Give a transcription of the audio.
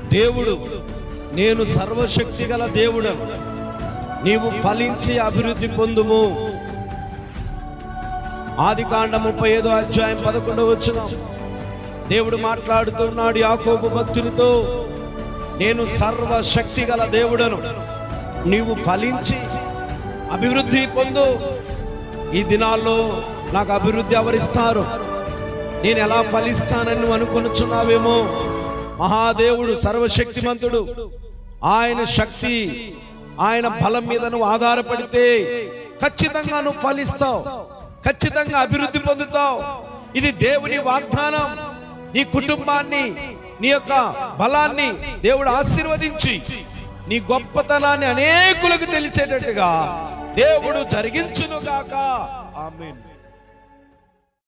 దేవుడు నేను సర్వశక్తి గల దేవుడను నీవు ఫలించి అభివృద్ధి పొందుము ఆది కాండ ముప్పై ఐదో అధ్యాయం పదకొండవ వచ్చిన దేవుడు మాట్లాడుతున్నాడు యాకోబు భక్తునితో నేను సర్వశక్తి గల దేవుడను నీవు ఫలించి అభివృద్ధి పొందు ఈ దినాల్లో నాకు అభివృద్ధి ఎవరిస్తారు నేను ఎలా ఫలిస్తానని నువ్వు అనుకొనుచున్నావేమో మహాదేవుడు సర్వశక్తిమంతుడు ఆయన శక్తి ఆయన బలం మీద నువ్వు ఆధారపడితే ఖచ్చితంగా నువ్వు ఫలిస్తావు ఖచ్చితంగా అభివృద్ధి పొందుతావు ఇది దేవుని వాగ్దానం నీ కుటుంబాన్ని నీ యొక్క బలాన్ని దేవుడు ఆశీర్వదించి నీ గొప్పతనాన్ని అనేకులకు తెలిసేటట్టుగా దేవుడు జరిగించును గాక ఆమేన్